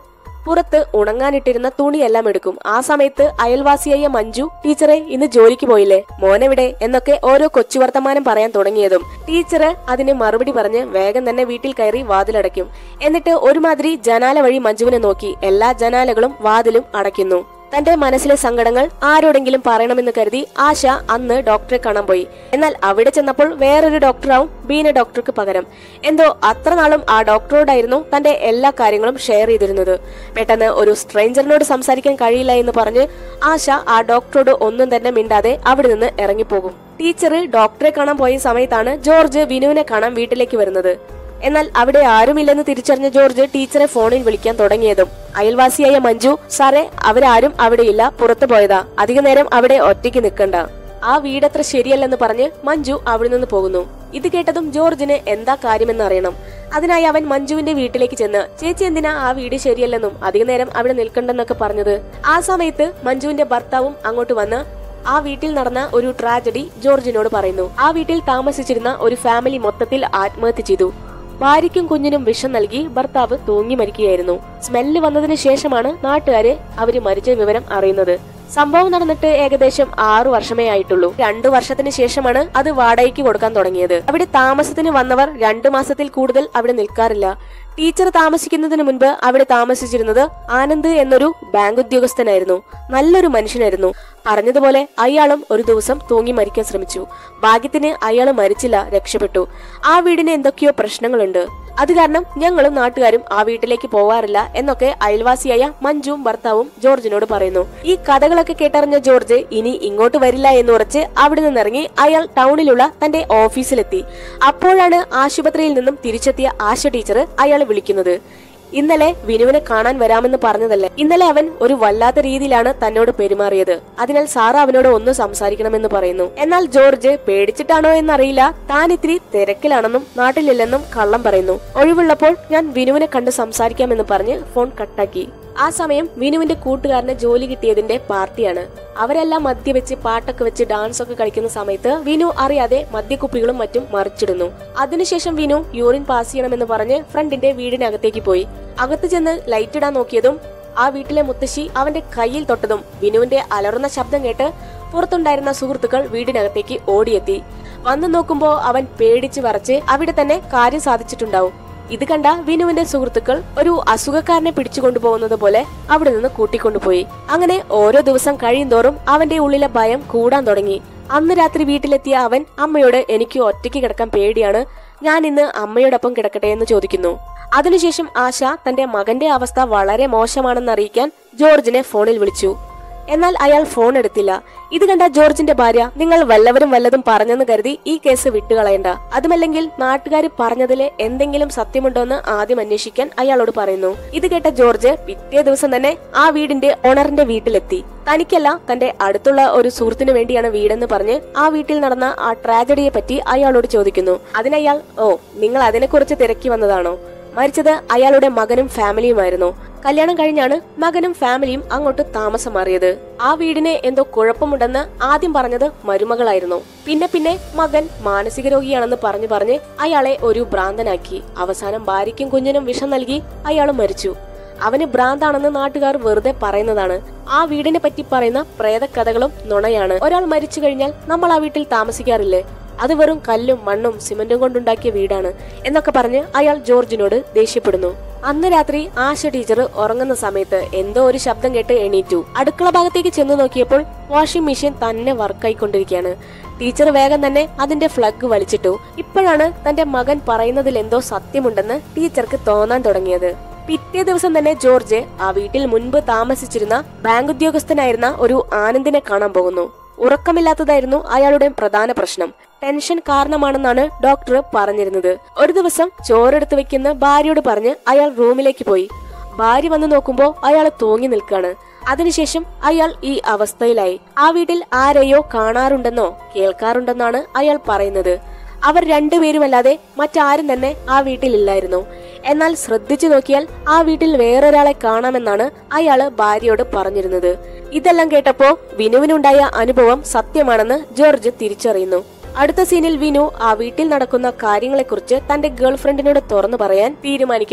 പുറത്ത് ഉണങ്ങാനിട്ടിരുന്ന തുണിയെല്ലാം എടുക്കും ആ സമയത്ത് അയൽവാസിയായ മഞ്ജു ടീച്ചറെ ഇന്ന് ജോലിക്ക് പോയില്ലേ മോനെവിടെ എന്നൊക്കെ ഓരോ കൊച്ചു വർത്തമാനം പറയാൻ തുടങ്ങിയതും ടീച്ചർ അതിന് മറുപടി പറഞ്ഞ് വേഗം തന്നെ വീട്ടിൽ കയറി വാതിലടയ്ക്കും എന്നിട്ട് ഒരുമാതിരി ജനാല വഴി മഞ്ജുവിനെ നോക്കി എല്ലാ ജനാലകളും വാതിലും അടയ്ക്കുന്നു തന്റെ മനസ്സിലെ സങ്കടങ്ങൾ ആരോടെങ്കിലും പറയണമെന്ന് കരുതി ആശ അന്ന് ഡോക്ടറെ കാണാൻ പോയി എന്നാൽ അവിടെ ചെന്നപ്പോൾ വേറൊരു ഡോക്ടറാവും ബീന ഡോക്ടർക്ക് പകരം എന്തോ അത്ര നാളും ആ ഡോക്ടറോടായിരുന്നു തന്റെ എല്ലാ കാര്യങ്ങളും ഷെയർ ചെയ്തിരുന്നത് പെട്ടെന്ന് ഒരു സ്ട്രേഞ്ചറിനോട് സംസാരിക്കാൻ കഴിയില്ല എന്ന് പറഞ്ഞ് ആശ ആ ഡോക്ടറോട് ഒന്നും തന്നെ മിണ്ടാതെ അവിടെ നിന്ന് ഇറങ്ങിപ്പോകും ടീച്ചർ ഡോക്ടറെ കാണാൻ പോയ സമയത്താണ് ജോർജ് വിനുവിനെ കാണാൻ വീട്ടിലേക്ക് വരുന്നത് എന്നാൽ അവിടെ ആരുമില്ലെന്ന് തിരിച്ചറിഞ്ഞ ജോർജ് ടീച്ചറെ ഫോണിൽ വിളിക്കാൻ തുടങ്ങിയതും അയൽവാസിയായ മഞ്ജു സാറേ അവരാരും അവിടെയില്ല പുറത്തു പോയതാ അധിക നേരം അവിടെ ഒറ്റയ്ക്ക് നിൽക്കണ്ട ആ വീടത്ര ശരിയല്ലെന്ന് പറഞ്ഞ് മഞ്ജു അവിടെ നിന്ന് പോകുന്നു ഇത് കേട്ടതും ജോർജിന് എന്താ കാര്യമെന്ന് അറിയണം അതിനായി അവൻ മഞ്ജുവിന്റെ വീട്ടിലേക്ക് ചെന്ന് ചേച്ചി എന്തിനാ ആ വീട് ശരിയല്ലെന്നും അധിക നേരം അവിടെ നിൽക്കണ്ടെന്നൊക്കെ പറഞ്ഞത് ആ സമയത്ത് മഞ്ജുവിന്റെ ഭർത്താവും അങ്ങോട്ട് വന്ന് ആ വീട്ടിൽ നടന്ന ഒരു ട്രാജഡി ജോർജിനോട് പറയുന്നു ആ വീട്ടിൽ താമസിച്ചിരുന്ന ഒരു ഫാമിലി മൊത്തത്തിൽ ആത്മഹത്യ ചെയ്തു ഭാര്യയ്ക്കും കുഞ്ഞിനും വിഷം നൽകി ഭർത്താവ് തൂങ്ങി മരിക്കുകയായിരുന്നു സ്മെല്ല് വന്നതിന് ശേഷമാണ് നാട്ടുകാര് അവര് മരിച്ച വിവരം അറിയുന്നത് സംഭവം നടന്നിട്ട് ഏകദേശം ആറു വർഷമേ ആയിട്ടുള്ളൂ രണ്ടു വർഷത്തിന് ശേഷമാണ് അത് വാടകയ്ക്ക് കൊടുക്കാൻ തുടങ്ങിയത് അവിടെ താമസത്തിന് വന്നവർ രണ്ടു മാസത്തിൽ കൂടുതൽ അവിടെ നിൽക്കാറില്ല ടീച്ചർ താമസിക്കുന്നതിന് മുൻപ് അവിടെ താമസിച്ചിരുന്നത് ആനന്ദ് എന്നൊരു ബാങ്ക് ഉദ്യോഗസ്ഥനായിരുന്നു നല്ലൊരു മനുഷ്യനായിരുന്നു പറഞ്ഞതുപോലെ അയാളും ഒരു ദിവസം തൂങ്ങി മരിക്കാൻ ശ്രമിച്ചു ഭാഗ്യത്തിന് അയാൾ മരിച്ചില്ല രക്ഷപ്പെട്ടു ആ വീടിന് എന്തൊക്കെയോ പ്രശ്നങ്ങളുണ്ട് അത് കാരണം ഞങ്ങളും നാട്ടുകാരും ആ വീട്ടിലേക്ക് പോവാറില്ല എന്നൊക്കെ അയൽവാസിയായ മഞ്ജുവും ഭർത്താവും ജോർജിനോട് പറയുന്നു ഈ കഥകളൊക്കെ കേട്ടറിഞ്ഞ ജോർജ് ഇനി ഇങ്ങോട്ട് വരില്ല എന്നുറച്ച് അവിടെ നിന്നിറങ്ങി അയാൾ ടൗണിലുള്ള തന്റെ ഓഫീസിലെത്തി അപ്പോഴാണ് ആശുപത്രിയിൽ നിന്നും തിരിച്ചെത്തിയ ആശ ടീച്ചർ അയാളെ വിളിക്കുന്നത് ഇന്നലെ വിനുവിനെ കാണാൻ വരാമെന്ന് പറഞ്ഞതല്ലേ ഇന്നലെ അവൻ ഒരു വല്ലാത്ത രീതിയിലാണ് തന്നോട് പെരുമാറിയത് അതിനാൽ സാറ് അവനോട് ഒന്ന് സംസാരിക്കണമെന്ന് പറയുന്നു എന്നാൽ ജോർജ് പേടിച്ചിട്ടാണോ എന്നറിയില്ല താൻ ഇത്തിരി തിരക്കിലാണെന്നും നാട്ടിലില്ലെന്നും കള്ളം പറയുന്നു ഒഴിവുള്ളപ്പോൾ ഞാൻ വിനുവിനെ കണ്ട് സംസാരിക്കാമെന്ന് പറഞ്ഞ് ഫോൺ കട്ടാക്കി ആ സമയം വിനുവിന്റെ കൂട്ടുകാരന് ജോലി കിട്ടിയതിന്റെ പാർട്ടിയാണ് അവരെല്ലാം മദ്യവെച്ച് പാട്ടൊക്കെ വെച്ച് ഡാൻസ് ഒക്കെ കളിക്കുന്ന സമയത്ത് വിനു അറിയാതെ മദ്യക്കുപ്പികളും മറ്റും മറിച്ചിടുന്നു അതിനുശേഷം വിനു യൂറിൻ പാസ് ചെയ്യണമെന്ന് പറഞ്ഞ് ഫ്രണ്ടിന്റെ വീടിനകത്തേക്ക് പോയി അകത്ത് ചെന്ന് ലൈറ്റ് ഇടാൻ നോക്കിയതും ആ വീട്ടിലെ മുത്തശ്ശി അവന്റെ കയ്യിൽ തൊട്ടതും വിനുവിന്റെ അലറുന്ന ശബ്ദം കേട്ട് പുറത്തുണ്ടായിരുന്ന സുഹൃത്തുക്കൾ വീടിനകത്തേക്ക് ഓടിയെത്തി വന്നു നോക്കുമ്പോ അവൻ പേടിച്ച് വരച്ച് അവിടെ തന്നെ കാര്യം സാധിച്ചിട്ടുണ്ടാവും ഇത് കണ്ട വിനുവിന്റെ സുഹൃത്തുക്കൾ ഒരു അസുഖക്കാരനെ പിടിച്ചുകൊണ്ടുപോകുന്നത് പോലെ അവിടെ നിന്ന് കൂട്ടിക്കൊണ്ടുപോയി അങ്ങനെ ഓരോ ദിവസം കഴിയുന്തോറും അവന്റെ ഉള്ളിലെ ഭയം കൂടാൻ തുടങ്ങി അന്ന് രാത്രി വീട്ടിലെത്തിയ അവൻ അമ്മയോട് എനിക്ക് ഒറ്റയ്ക്ക് കിടക്കാൻ പേടിയാണ് ഞാൻ ഇന്ന് അമ്മയോടൊപ്പം കിടക്കട്ടെ എന്ന് ചോദിക്കുന്നു അതിനുശേഷം ആശ തന്റെ മകന്റെ അവസ്ഥ വളരെ മോശമാണെന്ന് അറിയിക്കാൻ ജോർജിനെ ഫോണിൽ വിളിച്ചു എന്നാൽ അയാൾ ഫോൺ എടുത്തില്ല ഇത് കണ്ട ജോർജിന്റെ ഭാര്യ നിങ്ങൾ വല്ലവരും വല്ലതും പറഞ്ഞെന്ന് കരുതി ഈ കേസ് വിട്ടുകളയണ്ട അതുമല്ലെങ്കിൽ നാട്ടുകാർ പറഞ്ഞതിലെ എന്തെങ്കിലും സത്യമുണ്ടോന്ന് ആദ്യം അന്വേഷിക്കാൻ അയാളോട് പറയുന്നു ഇത് കേട്ട ജോർജ് പിറ്റേ ദിവസം തന്നെ ആ വീടിന്റെ ഓണറിന്റെ വീട്ടിലെത്തി തനിക്കല്ല തന്റെ അടുത്തുള്ള ഒരു സുഹൃത്തിനു വേണ്ടിയാണ് വീടെന്ന് പറഞ്ഞ് ആ വീട്ടിൽ നടന്ന ആ ട്രാജഡിയെ പറ്റി അയാളോട് ചോദിക്കുന്നു അതിനയാൾ ഓ നിങ്ങൾ അതിനെക്കുറിച്ച് തിരക്കി വന്നതാണോ മരിച്ചത് അയാളുടെ മകനും ഫാമിലിയുമായിരുന്നു കല്യാണം കഴിഞ്ഞാണ് മകനും ഫാമിലിയും അങ്ങോട്ട് താമസം മാറിയത് ആ വീടിന് എന്തോ കുഴപ്പമുണ്ടെന്ന് ആദ്യം പറഞ്ഞത് മരുമകളായിരുന്നു പിന്നെ പിന്നെ മകൻ മാനസിക രോഗിയാണെന്ന് പറഞ്ഞു പറഞ്ഞ് അയാളെ ഒരു ഭ്രാന്തനാക്കി അവസാനം ഭാര്യയ്ക്കും കുഞ്ഞിനും വിഷം നൽകി അയാൾ മരിച്ചു അവന് ഭ്രാന്താണെന്ന് നാട്ടുകാർ വെറുതെ പറയുന്നതാണ് ആ വീടിനെ പറ്റി പറയുന്ന പ്രേതകഥകളും നുണയാണ് ഒരാൾ മരിച്ചു കഴിഞ്ഞാൽ നമ്മൾ ആ വീട്ടിൽ താമസിക്കാറില്ലേ അത് വെറും കല്ലും മണ്ണും സിമന്റും കൊണ്ടുണ്ടാക്കിയ വീടാണ് എന്നൊക്കെ പറഞ്ഞ് അയാൾ ജോർജിനോട് ദേഷ്യപ്പെടുന്നു അന്ന് രാത്രി ആശ ടീച്ചർ ഉറങ്ങുന്ന സമയത്ത് എന്തോ ഒരു ശബ്ദം കേട്ട് എണീറ്റു അടുക്കള ഭാഗത്തേക്ക് ചെന്ന് നോക്കിയപ്പോൾ വാഷിംഗ് മെഷീൻ തന്നെ വർക്കായിക്കൊണ്ടിരിക്കുകയാണ് ടീച്ചർ വേഗം തന്നെ അതിന്റെ ഫ്ലഗ് വലിച്ചിട്ടു ഇപ്പോഴാണ് തന്റെ മകൻ പറയുന്നതിൽ എന്തോ സത്യമുണ്ടെന്ന് ടീച്ചർക്ക് തോന്നാൻ തുടങ്ങിയത് പിറ്റേ ദിവസം തന്നെ ജോർജ് ആ വീട്ടിൽ മുൻപ് താമസിച്ചിരുന്ന ബാങ്ക് ഉദ്യോഗസ്ഥനായിരുന്ന ഒരു ആനന്ദിനെ കാണാൻ പോകുന്നു ഉറക്കമില്ലാത്തതായിരുന്നു അയാളുടെ പ്രധാന പ്രശ്നം ടെൻഷൻ കാരണമാണെന്നാണ് ഡോക്ടർ പറഞ്ഞിരുന്നത് ഒരു ദിവസം ചോറെടുത്ത് വെക്കുന്ന ഭാര്യയോട് പറഞ്ഞ് അയാൾ റൂമിലേക്ക് പോയി ഭാര്യ വന്ന് നോക്കുമ്പോ അയാൾ തൂങ്ങി നിൽക്കാണ് അതിനുശേഷം അയാൾ ഈ അവസ്ഥയിലായി ആ വീട്ടിൽ ആരെയോ കാണാറുണ്ടെന്നോ കേൾക്കാറുണ്ടെന്നാണ് അയാൾ പറയുന്നത് അവർ രണ്ടുപേരുമല്ലാതെ മറ്റാരും തന്നെ ആ വീട്ടിലില്ലായിരുന്നു എന്നാൽ ശ്രദ്ധിച്ചു നോക്കിയാൽ ആ വീട്ടിൽ വേറൊരാളെ കാണാമെന്നാണ് അയാള് ഭാര്യയോട് പറഞ്ഞിരുന്നത് ഇതെല്ലാം കേട്ടപ്പോ വിനുവിനുണ്ടായ അനുഭവം സത്യമാണെന്ന് ജോർജ് തിരിച്ചറിയുന്നു അടുത്ത സീനിൽ വിനു ആ വീട്ടിൽ നടക്കുന്ന കാര്യങ്ങളെക്കുറിച്ച് തന്റെ ഗേൾഫ്രണ്ടിനോട് തുറന്നു പറയാൻ തീരുമാനിക്കുന്നു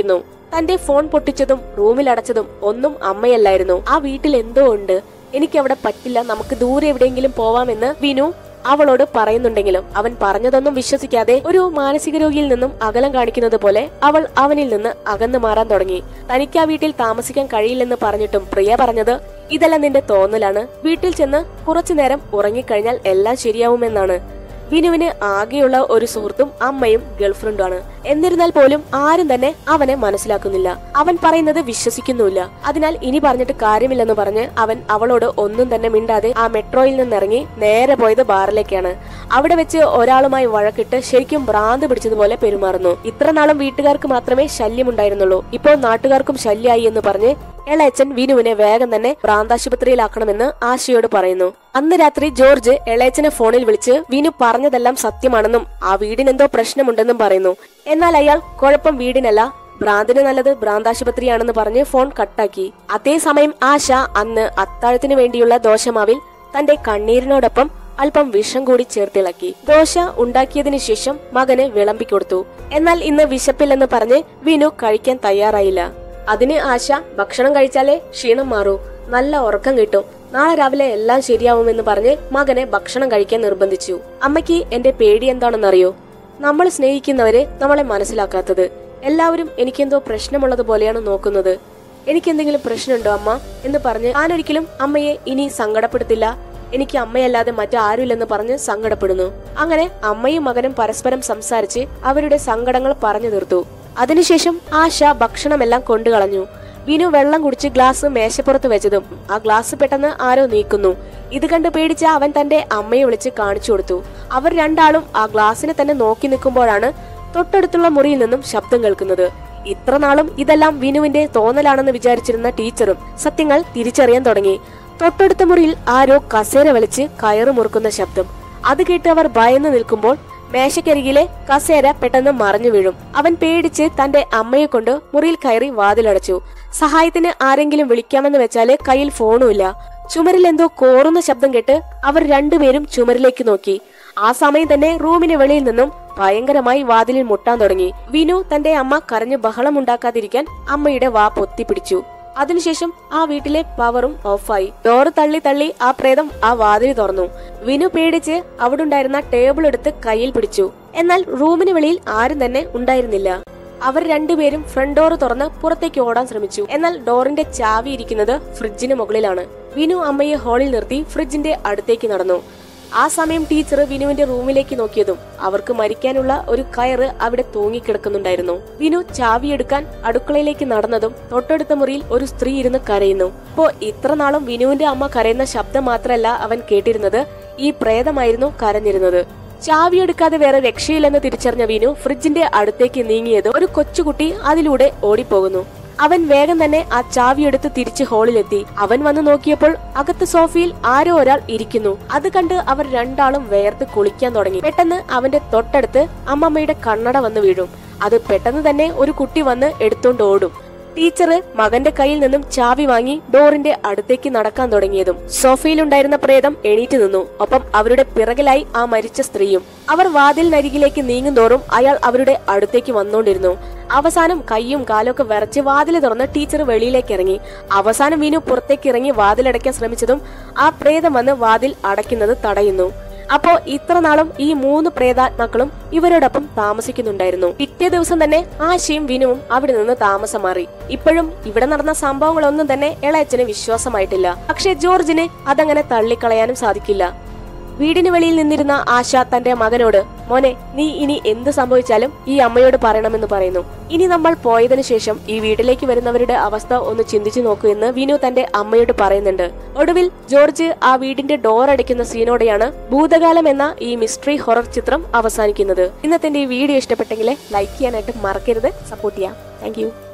തന്റെ ഫോൺ പൊട്ടിച്ചതും റൂമിൽ അടച്ചതും ഒന്നും അമ്മയല്ലായിരുന്നു ആ വീട്ടിൽ എന്തോ ഉണ്ട് എനിക്ക് അവിടെ പറ്റില്ല നമുക്ക് ദൂരെ എവിടെയെങ്കിലും പോവാമെന്ന് വിനു അവളോട് പറയുന്നുണ്ടെങ്കിലും അവൻ പറഞ്ഞതൊന്നും വിശ്വസിക്കാതെ ഒരു മാനസിക രോഗിയിൽ നിന്നും അകലം കാണിക്കുന്നത് പോലെ അവൾ അവനിൽ നിന്ന് അകന്നു മാറാൻ തുടങ്ങി തനിക്ക് ആ വീട്ടിൽ താമസിക്കാൻ കഴിയില്ലെന്ന് പറഞ്ഞിട്ടും പ്രിയ പറഞ്ഞത് ഇതെല്ലാം നിന്റെ തോന്നലാണ് വീട്ടിൽ ചെന്ന് കുറച്ചു നേരം ഉറങ്ങിക്കഴിഞ്ഞാൽ എല്ലാം ശരിയാവുമെന്നാണ് വിനുവിന് ആകെയുള്ള ഒരു സുഹൃത്തും അമ്മയും ഗേൾഫ്രണ്ടുമാണ് എന്നിരുന്നാൽ പോലും ആരും തന്നെ അവനെ മനസ്സിലാക്കുന്നില്ല അവൻ പറയുന്നത് വിശ്വസിക്കുന്നുമില്ല അതിനാൽ ഇനി പറഞ്ഞിട്ട് കാര്യമില്ലെന്ന് പറഞ്ഞ് അവൻ അവളോട് ഒന്നും തന്നെ മിണ്ടാതെ ആ മെട്രോയിൽ നിന്നിറങ്ങി നേരെ പോയത് ബാറിലേക്കാണ് അവിടെ വെച്ച് ഒരാളുമായി വഴക്കിട്ട് ശരിക്കും ഭ്രാന്ത് പിടിച്ചതുപോലെ പെരുമാറുന്നു ഇത്ര നാളും വീട്ടുകാർക്ക് മാത്രമേ ശല്യമുണ്ടായിരുന്നുള്ളൂ ഇപ്പോൾ നാട്ടുകാർക്കും ശല്യമായി എന്ന് പറഞ്ഞ് ഇളയച്ചൻ വിനുവിനെ വേഗം തന്നെ ഭ്രാന്താശുപത്രിയിലാക്കണമെന്ന് ആശയോട് പറയുന്നു അന്ന് രാത്രി ജോർജ് ഇളയച്ചനെ ഫോണിൽ വിളിച്ച് വിനു പറഞ്ഞതെല്ലാം സത്യമാണെന്നും ആ വീടിനെന്തോ പ്രശ്നമുണ്ടെന്നും പറയുന്നു എന്നാൽ അയാൾ കുഴപ്പം വീടിനല്ല ഭ്രാന്തിന് നല്ലത് ഭ്രാന്താശുപത്രിയാണെന്ന് പറഞ്ഞ് ഫോൺ കട്ടാക്കി അതേസമയം ആശ അന്ന് അത്താഴത്തിനു വേണ്ടിയുള്ള ദോശമാവിൽ തന്റെ കണ്ണീരിനോടൊപ്പം അല്പം വിഷം കൂടി ചേർത്തിളക്കി ദോശ ഉണ്ടാക്കിയതിനു ശേഷം മകന് വിളമ്പിക്കൊടുത്തു എന്നാൽ ഇന്ന് വിശപ്പില്ലെന്ന് പറഞ്ഞ് വിനു കഴിക്കാൻ തയ്യാറായില്ല അതിന് ആശ ഭക്ഷണം കഴിച്ചാലേ ക്ഷീണം മാറൂ നല്ല ഉറക്കം കിട്ടും നാളെ രാവിലെ എല്ലാം ശരിയാവുമെന്ന് പറഞ്ഞ് മകനെ ഭക്ഷണം കഴിക്കാൻ നിർബന്ധിച്ചു അമ്മയ്ക്ക് എന്റെ പേടി എന്താണെന്നറിയോ നമ്മൾ സ്നേഹിക്കുന്നവരെ നമ്മളെ മനസ്സിലാക്കാത്തത് എല്ലാവരും എനിക്കെന്തോ പ്രശ്നമുള്ളത് പോലെയാണ് നോക്കുന്നത് എനിക്കെന്തെങ്കിലും പ്രശ്നമുണ്ടോ അമ്മ എന്ന് പറഞ്ഞ് ഞാനൊരിക്കലും അമ്മയെ ഇനി സങ്കടപ്പെടുത്തില്ല എനിക്ക് അമ്മയല്ലാതെ മറ്റാരുമില്ലെന്ന് പറഞ്ഞ് സങ്കടപ്പെടുന്നു അങ്ങനെ അമ്മയും മകനും പരസ്പരം സംസാരിച്ച് അവരുടെ സങ്കടങ്ങൾ പറഞ്ഞു തീർത്തു അതിനുശേഷം ആശ ഭക്ഷണമെല്ലാം കൊണ്ടുകളഞ്ഞു വിനു വെള്ളം കുടിച്ച് ഗ്ലാസ് മേശപ്പുറത്ത് വെച്ചതും ആ ഗ്ലാസ് പെട്ടെന്ന് ആരോ നീക്കുന്നു ഇത് കണ്ട് പേടിച്ച അവൻ തന്റെ അമ്മയെ വിളിച്ച് കാണിച്ചു കൊടുത്തു അവർ രണ്ടാളും ആ ഗ്ലാസിനെ തന്നെ നോക്കി നിൽക്കുമ്പോഴാണ് തൊട്ടടുത്തുള്ള മുറിയിൽ നിന്നും ശബ്ദം കേൾക്കുന്നത് ഇത്ര നാളും ഇതെല്ലാം വിനുവിന്റെ തോന്നലാണെന്ന് വിചാരിച്ചിരുന്ന ടീച്ചറും സത്യങ്ങൾ തിരിച്ചറിയാൻ തുടങ്ങി തൊട്ടടുത്ത മുറിയിൽ ആരോ കസേര വലിച്ച് കയറ് മുറുക്കുന്ന ശബ്ദം അത് കേട്ട് അവർ ഭയന്ന് നിൽക്കുമ്പോൾ മേശക്കരികിലെ കസേര പെട്ടെന്ന് മറിഞ്ഞു വീഴും അവൻ പേടിച്ച് തന്റെ അമ്മയെ കൊണ്ട് മുറിയിൽ കയറി വാതിലടച്ചു സഹായത്തിന് ആരെങ്കിലും വിളിക്കാമെന്ന് വെച്ചാല് കയ്യിൽ ഫോണുമില്ല ചുമരിൽ എന്തോ കോറുന്ന ശബ്ദം കേട്ട് അവർ രണ്ടുപേരും ചുമരിലേക്ക് നോക്കി ആ സമയം തന്നെ റൂമിന് വെളിയിൽ നിന്നും ഭയങ്കരമായി വാതിലിൽ മുട്ടാൻ തുടങ്ങി വിനു തന്റെ അമ്മ കരഞ്ഞ് ബഹളമുണ്ടാക്കാതിരിക്കാൻ അമ്മയുടെ വാ പൊത്തിപ്പിടിച്ചു അതിനുശേഷം ആ വീട്ടിലെ പവറും ഓഫായി ഡോറ് തള്ളി തള്ളി ആ പ്രേതം ആ വാതിൽ തുറന്നു വിനു പേടിച്ച് അവിടെ ഉണ്ടായിരുന്ന ടേബിൾ എടുത്ത് കയ്യിൽ പിടിച്ചു എന്നാൽ റൂമിന് വെളിയിൽ ആരും തന്നെ ഉണ്ടായിരുന്നില്ല അവർ രണ്ടുപേരും ഫ്രണ്ട് ഡോർ തുറന്ന് പുറത്തേക്ക് ഓടാൻ ശ്രമിച്ചു എന്നാൽ ഡോറിന്റെ ചാവി ഇരിക്കുന്നത് ഫ്രിഡ്ജിന് മുകളിലാണ് വിനു അമ്മയെ ഹാളിൽ നിർത്തി ഫ്രിഡ്ജിന്റെ അടുത്തേക്ക് നടന്നു ആ സമയം ടീച്ചർ വിനുവിന്റെ റൂമിലേക്ക് നോക്കിയതും അവർക്ക് മരിക്കാനുള്ള ഒരു കയറ് അവിടെ തൂങ്ങിക്കിടക്കുന്നുണ്ടായിരുന്നു വിനു ചാവിയെടുക്കാൻ അടുക്കളയിലേക്ക് നടന്നതും തൊട്ടടുത്ത മുറിയിൽ ഒരു സ്ത്രീ ഇരുന്ന് കരയുന്നു അപ്പോ ഇത്ര നാളും വിനുവിന്റെ അമ്മ കരയുന്ന ശബ്ദം മാത്രമല്ല അവൻ കേട്ടിരുന്നത് ഈ പ്രേതമായിരുന്നു കരഞ്ഞിരുന്നത് ചാവിയെടുക്കാതെ വേറെ രക്ഷയില്ലെന്ന് തിരിച്ചറിഞ്ഞ വിനു ഫ്രിഡ്ജിന്റെ അടുത്തേക്ക് നീങ്ങിയത് ഒരു കൊച്ചുകുട്ടി അതിലൂടെ ഓടിപ്പോകുന്നു അവൻ വേഗം തന്നെ ആ ചാവിയെടുത്ത് തിരിച്ച് ഹാളിലെത്തി അവൻ വന്ന് നോക്കിയപ്പോൾ അകത്ത് സോഫയിൽ ആരോ ഒരാൾ ഇരിക്കുന്നു അത് കണ്ട് അവർ രണ്ടാളും വേർത്ത് കുളിക്കാൻ തുടങ്ങി പെട്ടെന്ന് അവന്റെ തൊട്ടടുത്ത് അമ്മമ്മയുടെ കണ്ണട വന്ന് വീഴും അത് പെട്ടെന്ന് തന്നെ ഒരു കുട്ടി വന്ന് എടുത്തോണ്ട് ഓടും ടീച്ചർ മകന്റെ കയ്യിൽ നിന്നും ചാവി വാങ്ങി ഡോറിന്റെ അടുത്തേക്ക് നടക്കാൻ തുടങ്ങിയതും സോഫയിലുണ്ടായിരുന്ന പ്രേതം എണീറ്റ് നിന്നു ഒപ്പം അവരുടെ പിറകിലായി ആ മരിച്ച സ്ത്രീയും അവർ വാതിലിനരികിലേക്ക് നീങ്ങുന്തോറും അയാൾ അവരുടെ അടുത്തേക്ക് വന്നോണ്ടിരുന്നു അവസാനം കൈയും കാലൊക്കെ വിറച്ച് വാതിൽ തുറന്ന് ടീച്ചർ വെളിയിലേക്ക് ഇറങ്ങി അവസാനം വീണു പുറത്തേക്ക് ഇറങ്ങി വാതിലടയ്ക്കാൻ ശ്രമിച്ചതും ആ പ്രേതം വന്ന് വാതിൽ അടയ്ക്കുന്നത് തടയുന്നു അപ്പോ ഇത്ര നാളും ഈ മൂന്ന് പ്രേതാത്മാക്കളും ഇവരോടൊപ്പം താമസിക്കുന്നുണ്ടായിരുന്നു പിറ്റേ ദിവസം തന്നെ ആശയും വിനുവും അവിടെ നിന്ന് താമസം മാറി ഇപ്പോഴും ഇവിടെ നടന്ന സംഭവങ്ങളൊന്നും തന്നെ ഇളയച്ചന് വിശ്വാസമായിട്ടില്ല പക്ഷെ ജോർജിന് അതങ്ങനെ തള്ളിക്കളയാനും സാധിക്കില്ല വീടിന് വെളിയിൽ നിന്നിരുന്ന ആശ തന്റെ മകനോട് മോനെ നീ ഇനി എന്ത് സംഭവിച്ചാലും ഈ അമ്മയോട് പറയണമെന്ന് പറയുന്നു ഇനി നമ്മൾ പോയതിനു ശേഷം ഈ വീട്ടിലേക്ക് വരുന്നവരുടെ അവസ്ഥ ഒന്ന് ചിന്തിച്ചു നോക്കൂ എന്ന് വിനു തന്റെ അമ്മയോട് പറയുന്നുണ്ട് ഒടുവിൽ ജോർജ് ആ വീടിന്റെ ഡോർ അടിക്കുന്ന സീനോടെയാണ് ഭൂതകാലം എന്ന ഈ മിസ്റ്ററി ഹൊറർ ചിത്രം അവസാനിക്കുന്നത് ഇന്നത്തെ ഈ വീഡിയോ ഇഷ്ടപ്പെട്ടെങ്കിൽ ലൈക്ക് ചെയ്യാനായിട്ട് മറക്കരുത് സപ്പോർട്ട് ചെയ്യാം താങ്ക്